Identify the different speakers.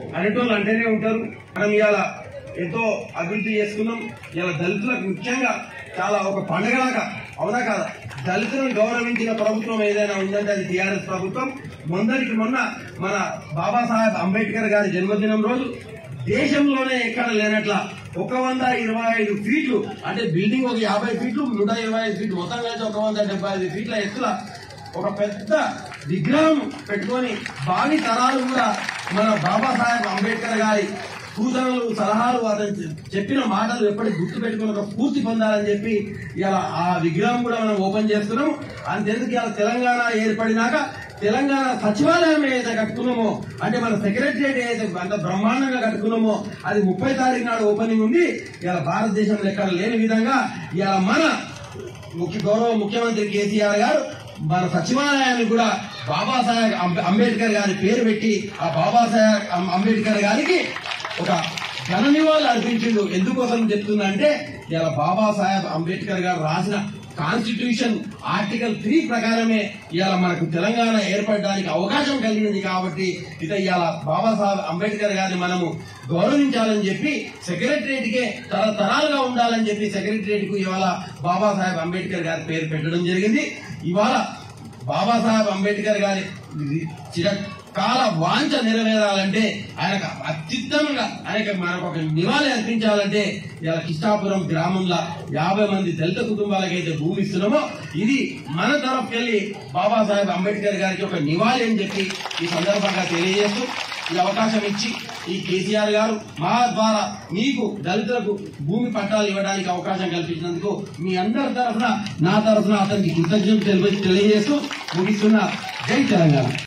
Speaker 1: అనేటోళ్ళు అంటేనే ఉంటారు మనం ఇవాళ ఎంతో అభివృద్ధి చేసుకున్నాం ఇలా దళితులకు ముఖ్యంగా చాలా ఒక పండగలాగా అవునా కాదా దళితులను గౌరవించిన ప్రభుత్వం ఏదైనా ఉందంటే అది టీఆర్ఎస్ ప్రభుత్వం మొన్నటికి మొన్న మన బాబాసాహెబ్ అంబేద్కర్ గారి జన్మదినం రోజు దేశంలోనే ఎక్కడ లేనట్ల ఒక వంద ఇరవై ఐదు ఫీట్లు అంటే బిల్డింగ్ ఒక యాభై ఫీట్లు నూట ఇరవై ఐదు ఫీట్లు మొత్తం కలిసి ఒక వంద డెబ్బై ఐదు ఫీట్ల ఎత్తుల ఒక పెద్ద విగ్రహం పెట్టుకొని భావి తరాలు కూడా మన బాబాసాహెబ్ అంబేద్కర్ గారి సూచనలు సలహాలు అతను చె- చెప్పిన మాటలు ఎప్పటికి గుర్తు పెట్టుకుని ఒక స్ఫూర్తి పొందాలని చెప్పి ఇలా ఆ విగ్రహం కూడా మనం ఓపెన్ చేస్తున్నాం అంతెందుకు ఇలా తెలంగాణ ఏర్పడినాక తెలంగాణ సచివాలయం ఏదైతే కట్టుకున్నామో అంటే మన సెక్రటరియట్ ఏదైతే అంత బ్రహ్మాండంగా కట్టుకున్నామో అది ముప్పై తారీఖు నాడు ఓపెనింగ్ ఉంది ఇలా భారతదేశంలో ఎక్కడ లేని విధంగా ఇలా మన ముఖ్య గౌరవ ముఖ్యమంత్రి కేసీఆర్ గారు మన సచివాలయానికి కూడా బాబాసాహెబ్ అంబే- అంబేద్కర్ గారి పేరు పెట్టి ఆ బాబాసాహెబ్ అం- అంబేద్కర్ గారికి ఒక ఘన నివాళులు అర్పించిండు ఎందుకోసం చెప్తున్నా అంటే ఇలా బాబాసాహెబ్ అంబేద్కర్ గారు రాసిన కాన్స్టిట్యూషన్ ఆర్టికల్ త్రీ ప్రకారమే ఇవాళ మనకు తెలంగాణ ఏర్పడడానికి అవకాశం కలిగింది కాబట్టి ఇక ఇవాళ బాబాసాహెబ్ అంబేద్కర్ గారిని మనము గౌరవించాలని చెప్పి సెక్రటరియట్ కే తరతరాలుగా ఉండాలని చెప్పి సెక్రటరియట్ కు ఇవాళ బాబాసాహెబ్ అంబేద్కర్ గారి పేరు పెట్టడం జరిగింది ఇవాళ బాబాసాహెబ్ అంబేద్కర్ గారి చిరకాల వాంఛ నెరవేరాలంటే ఆయనకు అత్యుత్తమంగా ఆయనకు మనకు ఒక నివాళి అర్పించాలంటే ఇలా కిష్టాపురం గ్రామంలో యాభై మంది దళిత కుటుంబాలకైతే భూమి ఇస్తున్నామో ఇది మన తరఫుకెళ్ళి బాబాసాహెబ్ అంబేద్కర్ గారికి ఒక నివాళి అని చెప్పి ఈ సందర్భంగా తెలియజేస్తూ ఈ అవకాశం ఇచ్చి ఈ కేసీఆర్ గారు మా ద్వారా మీకు దళితులకు భూమి పట్టాలు ఇవ్వడానికి అవకాశం కల్పించినందుకు మీ అందరి తరఫున నా తరఫున అతనికి కృతజ్ఞతలు తెలియ- తెలియజేస్తూ ముగిస్తున్న జై తెలంగాణ